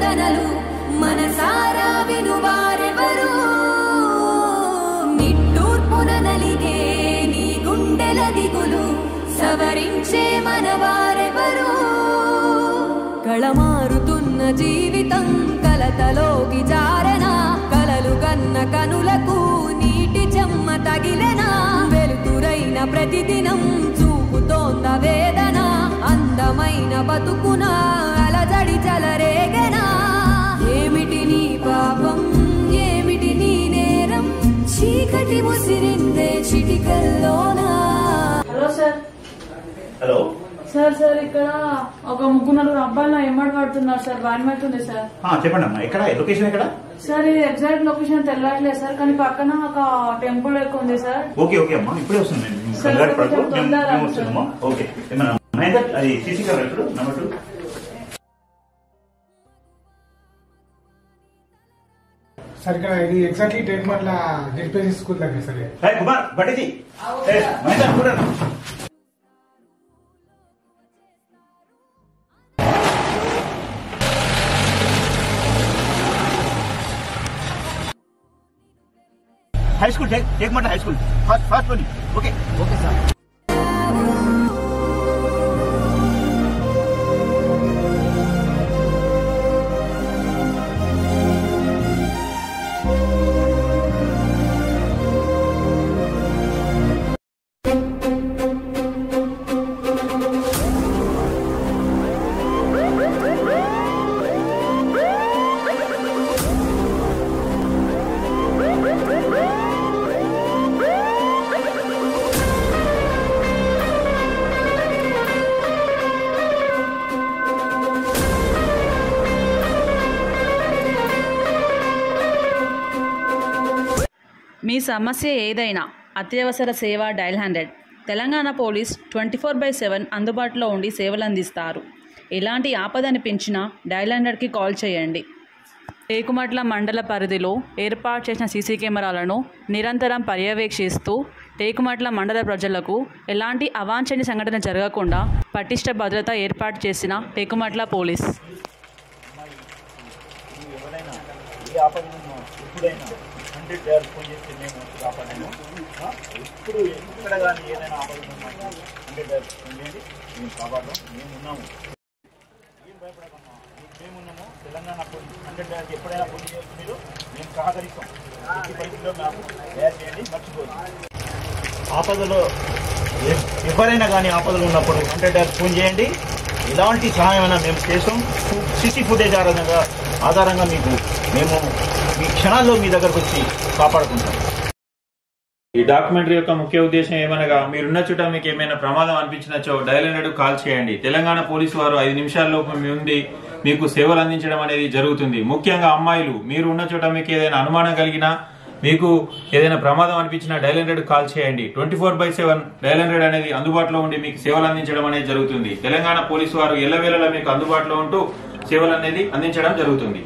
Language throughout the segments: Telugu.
వేదనలు మనసారా వినువారెవరు నిట్టూర్పున నలిగే నీ గుండెల దిగులు సవరించే మనవారెవరు కళమారుతున్న జీవితం కలతలోకి జారన కలలు కన్న కనులకు నీటి చెమ్మ తగిలెనా వెలుతురైన ప్రతిదినం చూపుతోంద వేదన అందమైన బతుకున అలజడి చలరేగనా ఏమిటి నీ పాపం ఏమిటి నీ నేరం చీకటి ముసిరిందే చిటికల్లోనా hello sir hello sir sir ఇక్కడ ఒక ముగ్గురు నలుగురు అబ్బాయిలు నా ఎమ్మడి పడుతున్నారు సార్ భయం అవుతుంది సార్ ఆ, చెప్పండి అమ్మా ఎక్కడ లొకేషన్ ఎక్కడ సార్ ఇది ఎగ్జాక్ట్ లొకేషన్ తెల్లట్లేదు సార్ కానీ పక్కన ఒక టెంపుల్ ఎక్కువ ఉంది సార్ ఓకే ఓకే అమ్మా ఇప్పుడే వస్తుంది నేను మీకు సరే, కంగారు పడకు. కొంచెం మేము- తొందరగా మేము వస్తున్నామా ఓకే ఏమన్నా మహేందర్ అది సీసీ కెమెరా ఇప్పుడు నెంబర్ టూ సార్ ఇక్కడ ఇది ఎగ్జాక్ట్లీ టెన్ మట్ల జెడ్పీఎస్సీ స్కూల్ దగ్గర సార్ ఇది. హే కుమార్ బట్టిజీ హే, మహేందర్ చూడండి హై స్కూల్ టేక్ టేక్ మాట హై స్కూల్ ఫాస్ట్ ఫాస్ట్ పోనీ ఓకే ఓకే సార్ మీ సమస్య ఏదైనా అత్యవసర సేవ dial hundred Telangana police twenty four by seven అందుబాటులో ఉండి సేవలు అందిస్తారు ఎలాంటి ఆపద అనిపించినా డైల్ హండ్రెడ్కి కాల్ చేయండి టేకుమట్ల మండల పరిధిలో ఏర్పాటు చేసిన సీసీ కెమెరాలను నిరంతరం పర్యవేక్షిస్తూ టేకుమట్ల మండల ప్రజలకు ఎలాంటి అవాంఛనీయ సంఘటన జరగకుండా పటిష్ట భద్రత ఏర్పాటు చేసిన టేకుమట్ల పోలీస్ ఎవరైనా ఏ ఆపద ఉన్నా ఎప్పుడైనా హండ్రెడ్ డేర్స్ ఫోన్ చేసి మేము కాపాడాము ఆ, ఎప్పుడు ఎక్కడ కానీ ఏదైనా ఆపద ఉన్నా హండ్రెడ్ డేర్స్ ఫోన్ చేయండి మేము కాపాడడం మేము ఉన్నాము ఏం భయపడకమ్మా మేమున్నాము తెలంగాణ పోలీస్ హండ్రెడ్ డేర్స్ ఎప్పుడైనా ఫోన్ చేయొచ్చు మీరు మేము సహకరిస్తాం ఎట్టి పరిస్థితిలో మాకు తయారు చేయండి మర్చిపోదు ఆపదలో ఎ- ఎవరైనా కానీ ఆపదలు ఉన్నప్పుడు హండ్రెడ్ డేర్స్ ఫోన్ చేయండి ఎలాంటి సహాయమైనా మేము చేసాం సిసి ఫుటేజ్ ఆధారంగా ఆధారంగా మీకు మేము మీ క్షణాల్లో మీ దగ్గరకు వచ్చి కాపాడుకుంటాం ఈ డాక్యుమెంటరీ యొక్క ముఖ్య ఉద్దేశం ఏమనగా మీరున్న చుట మీకు ఏమైనా ప్రమాదం అనిపించినచో డయల్ హండ్రెడ్ కాల్ చేయండి తెలంగాణ పోలీసు వారు ఐదు నిమిషాల్లోపు మీ ఉండి మీకు సేవలు అందించడం అనేది జరుగుతుంది ముఖ్యంగా అమ్మాయిలు మీరు ఉన్న చోట మీకు ఏదైనా అనుమానం కలిగినా మీకు ఏదైనా ప్రమాదం అనిపించినా డయల్ హండ్రెడ్ కాల్ చేయండి twenty four by seven dial hundred అనేది అందుబాటులో ఉండి మీకు సేవలు అందించడం అనేది జరుగుతుంది తెలంగాణ పోలీసు వారు ఎల్లవేళలా మీకు అందుబాటులో ఉంటూ సేవలు అనేది అందించడం జరుగుతుంది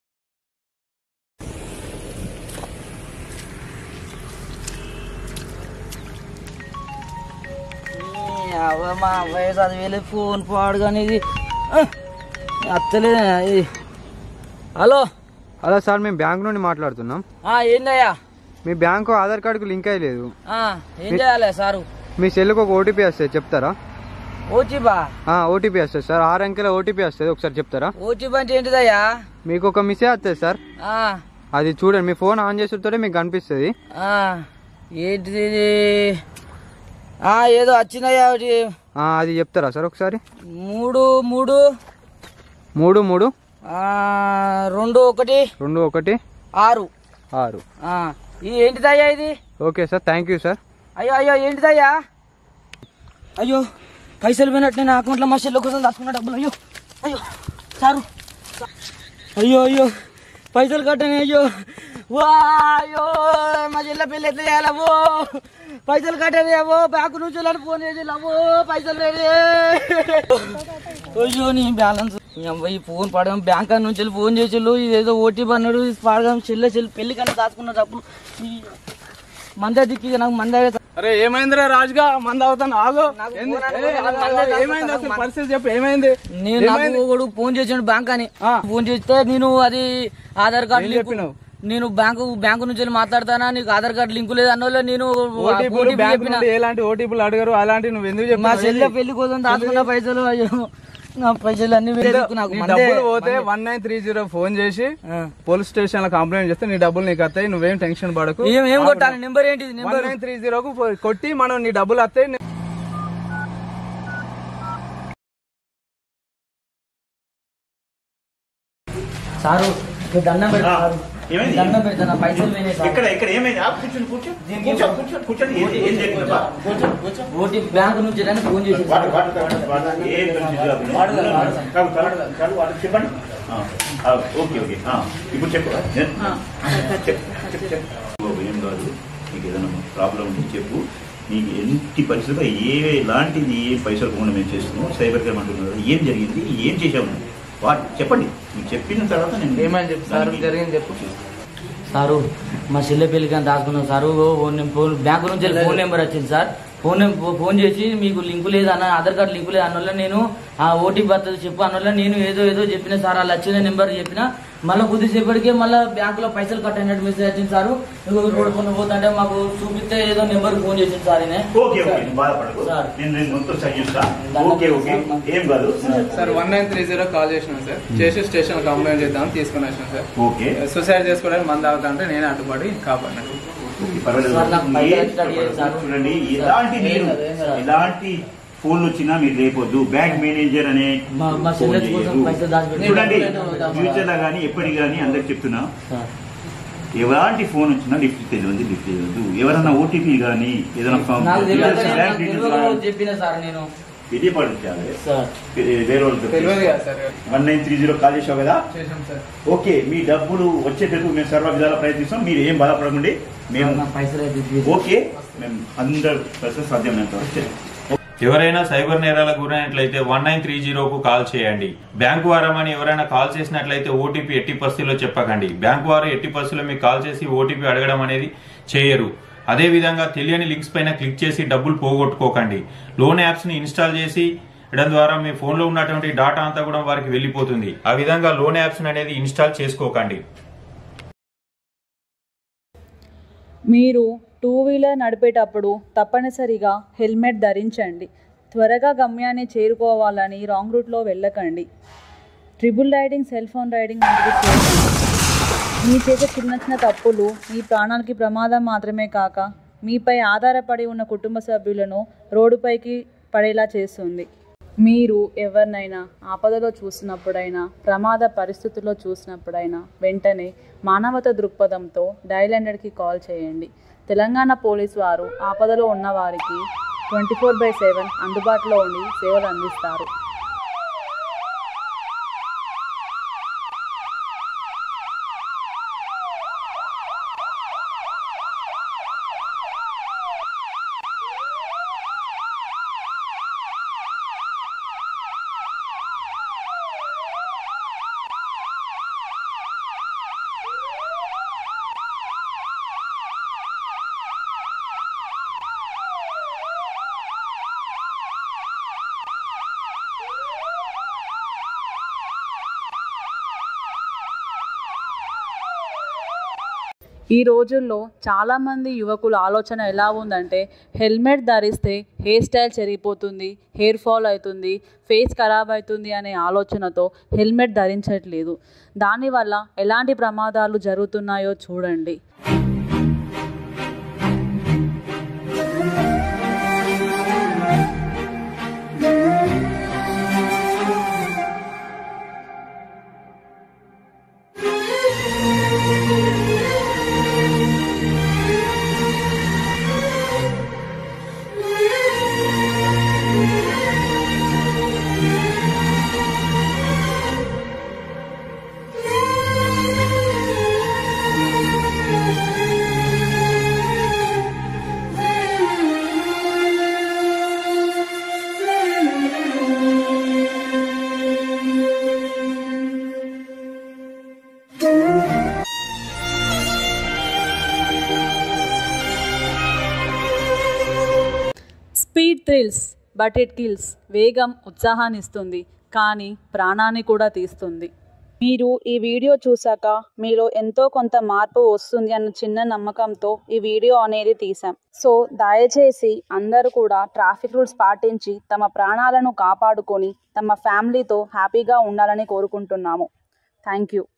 అవ్వ మా అబ్బాయి చదివేలే ఫోన్ పాడు కానీ ఇది ఆ, అత్తలేదు ఇది హలో హలో సార్ మేము బ్యాంక్ నుండి మాట్లాడుతున్నాం ఆ, ఏందయ్యా మీ బ్యాంకు ఆధార్ కార్డుకు లింక్ అయ్యలేదు ఆ, ఏం చేయాలి సారు మీ సెల్లుకు ఒక ఓటీపీ వస్తుంది చెప్తారా ఓటీపా ఓటీపీ వస్తుంది సార్ ఆరు అంకెల ఓటీపీ వస్తుంది ఒకసారి చెప్తారా ఓటీపీ అంటే ఏంటిదయ్యా మీకు ఒక మిసే వస్తుంది సార్ ఆ, అది చూడండి మీ ఫోన్ ఆన్ చేస్తుంటే మీకు కనిపిస్తుంది ఆ, ఏంటిది ఇది? ఆ, ఏదో వచ్చిందయ్యా ఒకటి ఆ, అది చెప్తారా సార్ ఒకసారి మూడు మూడు మూడు మూడు ఆ, రెండు ఒకటి రెండు ఒకటి ఆరు ఆరు ఆ, ఇది ఏంటిదయ్యా ఇది okay sir thank you sir అయ్యో అయ్యో ఏంటిదయ్యా అయ్యో పైసలు పోయినట్టు నేను అకౌంట్లో మా చెల్లి కోసం దాచుకున్న డబ్బులు అయ్యో అయ్యో సారు అయ్యో అయ్యో పైసలు కట్టని అయ్యో వా అయ్యో మా చెల్లె పెళ్ళి ఎట్లా చేయాలవో పైసలు కట్టని అవో బ్యాంకు నుంచి వెళ్ళని ఫోన్ చేసి అవో పైసలు లేదే అయ్యో నీ బ్యాలెన్స్ ఈ అమ్మాయి ఫోన్ పడడం బ్యాంక్ నుంచి వెళ్ళి ఫోన్ చేసిళ్ళు ఇదేదో ఓటీపీ అన్నాడు ఇది పడడం చెల్లె చెల్లి పెళ్లి కన్నా దాచుకున్న డబ్బులు ఈ మందే దిక్కి నాకు మందే అరే ఏమైందిరా రాజుగా మంద అవుతాను ఆగో ఏంది? ఏ, ఆగు, ఆగు, ఏమైంది అసలు పరిస్థితి చెప్పు ఏమైంది నేను నాకు ఒకడు ఫోన్ చేసాడు బ్యాంక్ అని ఫోన్ చేస్తే నేను అది ఆధార్ కార్డు ఏం లింకు చెప్పినావు? నేను బ్యాంకు బ్యాంకు నుంచి వెళ్ళి మాట్లాడతానా నీకు ఆధార్ కార్డు లింకు లేదు అన్న నేను ఓటీపీలు OTP బ్యాంక్ చెప్పిన. నుండి ఎలాంటి ఓటీపీలు అడగరు అలాంటి నువ్వు ఎందుకు మా చెప్పినావు? చెల్లె పెళ్లి కోసం దాచుకున్న పైసలు అయ్యో నా పైసలు అన్ని వేసుకు నాకు నీ మందే. డబ్బులు పోతే one nine three zero phone చేసి పోలీస్ స్టేషన్ లో కంప్లైంట్ చేస్తే నీ డబ్బులు నీకు వస్తాయి నువ్వేం టెన్షన్ పడకు ఏం ఏం కొట్టాలి నెంబర్ ఏంటిది వన్ నెంబర్ నైన్ త్రీ జీరోకు కొట్టి మనం నీ డబ్బులు వస్తాయి సారు ఇక దండం పెడతారు ఏమైంది? దండం పెడతా నా పైసలు పోయినాయి సార్ ఎక్కడ ఎక్కడ ఏమైంది ఆ, కూర్చోండి కూర్చో కూర్చో కూర్చో కూర్చోండి ఏం- ఏం జరిగింది బా? కూర్చో కూర్చో ఓటీ బ్యాంకు నుంచి వెళ్ళని ఫోన్ చేసి వాడు వాడు వాడు వాడు ఏం పరిస్థితి కాదు. వాడు కాదు, వాడు కాదు. కాదు, కాదు, కాదు, వాడికి చెప్పండి ఆ, ఆ, ఓకే ఓకే ఆ, ఇప్పుడు చెప్పు నేను- చెప్పు చెప్పు చెప్పు బాబు, ఏం కాదు నీకు ఏదైనా ప్రాబ్లం ఉంటే చెప్పు నీకు ఎన్ని పరిస్థితుల్లో ఏ ఎలాంటిది ఏ పైసలు పోకుండా మేము చేస్తున్నాం సైబర్ క్రైమ్ అంటున్నారు ఏం జరిగింది ఏం చేసావు నువ్వు? వాట్ చెప్పండి మీకు చెప్పిన తర్వాత నేను ఏమని చెప్పు సార్ జరిగింది చెప్పు సారు మా చెల్లె పెళ్లికి అని దాచుకున్నాం సారు ఫోన్ ఫోన్ బ్యాంకు నుంచి వెళ్ళి ఫోన్ నెంబర్ వచ్చింది సార్ ఫోన్ నెం- ఫోన్ చేసి మీకు లింకు లేదు అన్న ఆధార్ కార్డు లింకు లేదు అన్నోళ్ళ నేను ఆ ఓటీపీ వస్తుంది చెప్పు అన్నోళ్ళ నేను ఏదో ఏదో చెప్పిన సార్ అలా వచ్చిన నెంబర్ చెప్పిన మళ్ళీ కొద్దిసేపటికే మళ్ళీ బ్యాంకులో పైసలు కట్ అయినట్టు మెసేజ్ వచ్చింది సార్ రోడ్డు పోతుంటే మాకు చూపిస్తే ఏదో నెంబర్ ఫోన్ చేసింది సార్ ఈయన. ఓకే ఓకే నువ్వు బాధపడకు సార్. నేను నేను మొత్తం సరి చేస్తా ఓకే ఓకే ఏం కాదు sir one nine three zero call చేసినాం సార్ చేసి స్టేషన్ కంప్లైంట్ చేద్దాం తీసుకుని వచ్చినాం సార్ ఓకే సూసైడ్ చేసుకోవడానికి మంది అవుతా అంటే నేను అడ్డుపడి కాపాడినా పర్వాలేదు. సార్, నాకు బయట ఏ- వచ్చేటట్టు చేయండి సార్. చూడండి ఎలాంటి ఏం మీరు కాదు, ఏం కాదు. ఎలాంటి ఫోన్లు వచ్చినా మీరు లేపొద్దు బ్యాంక్ మేనేజర్ అనే మా- మా ఫోన్ చెల్లెల కోసం చేయొద్దు. పైసలు దాచిపెట్టి- చూడండి నేను- ఫ్యూచర్ లో కానీ ఎప్పటికి కానీ అందరికి చెప్తున్నా సార్. ఎలాంటి ఫోన్ వచ్చినా లిఫ్ట్ తెలియదు లిఫ్ట్ చేయవద్దు ఎవరైనా ఓటీపీ కానీ ఏదైనా ఫామ్ నాకు తెలియదు బ్యాంక్ నాకు డీటెయిల్స్ తెలియదు కానీ చెప్పిన సార్ నేను తెలియపడించాలి సార్ వేరే వాళ్ళకి తెలియదు కదా sir one nine three zero call చేసావు కదా చేసాం సార్ ఓకే మీ డబ్బులు వచ్చేటట్టు మేము సర్వ విధాలా ప్రయత్నిస్తాం మీరు ఏం బాధపడకండి మేము నా పైసలు అయితే ఇవ్వు. ఓకే మేము అందరు పర్సెంట్ సాధ్యమైనంత వరకు చేస్తాం. ఎవరైనా సైబర్ నేరాలకు గురైనట్లయితే వన్ నైన్ త్రీ జీరోకు కాల్ చేయండి బ్యాంకు వారమని ఎవరైనా కాల్ చేసినట్లయితే ఓటీపీ ఎట్టి పరిస్థితుల్లో చెప్పకండి బ్యాంకు వారు ఎట్టి పరిస్థితుల్లో మీకు కాల్ చేసి ఓటీపీ అడగడం అనేది చేయరు అదే విధంగా తెలియని లింక్స్ పైన క్లిక్ చేసి డబ్బులు పోగొట్టుకోకండి లోన్ యాప్స్ ని ఇన్స్టాల్ చేసి ఇవ్వడం ద్వారా మీ ఫోన్లో ఉన్నటువంటి డాటా అంతా కూడా వారికి వెళ్ళిపోతుంది ఆ విధంగా లోన్ యాప్స్ అనేది ఇన్స్టాల్ చేసుకోకండి మీరు టూ వీలర్ నడిపేటప్పుడు తప్పనిసరిగా హెల్మెట్ ధరించండి త్వరగా గమ్యాన్ని చేరుకోవాలని రాంగ్ రూట్లో వెళ్ళకండి triple riding cell phone riding వంటివి చేయకండి మీ చేసే చిన్న చిన్న తప్పులు మీ ప్రాణానికి ప్రమాదం మాత్రమే కాక మీపై ఆధారపడి ఉన్న కుటుంబ సభ్యులను రోడ్డుపైకి పడేలా చేస్తుంది మీరు ఎవరినైనా ఆపదలో చూసినప్పుడైనా ప్రమాద పరిస్థితుల్లో చూసినప్పుడైనా వెంటనే మానవత దృక్పథంతో డైల్ హండ్రెడ్కి కాల్ చేయండి తెలంగాణ పోలీస్ వారు ఆపదలో ఉన్న వారికి ట్వంటీ ఫోర్ బై సెవెన్ అందుబాటులో ఉండి సేవలు అందిస్తారు ఈ రోజుల్లో చాలామంది యువకుల ఆలోచన ఎలా ఉందంటే హెల్మెట్ ధరిస్తే హెయిర్ స్టైల్ చెరిగిపోతుంది హెయిర్ ఫాల్ అవుతుంది ఫేస్ ఖరాబ్ అవుతుంది అనే ఆలోచనతో హెల్మెట్ ధరించట్లేదు దానివల్ల ఎలాంటి ప్రమాదాలు జరుగుతున్నాయో చూడండి Thank you. Speed thrills but it kills వేగం ఉత్సాహాన్ని ఇస్తుంది కానీ ప్రాణాన్ని కూడా తీస్తుంది మీరు ఈ వీడియో చూశాక మీలో ఎంతో కొంత మార్పు వస్తుంది అన్న చిన్న నమ్మకంతో ఈ వీడియో అనేది తీసాం సో దయచేసి అందరూ కూడా ట్రాఫిక్ రూల్స్ పాటించి తమ ప్రాణాలను కాపాడుకొని తమ ఫ్యామిలీతో హ్యాపీగా ఉండాలని కోరుకుంటున్నాము థ్యాంక్ యూ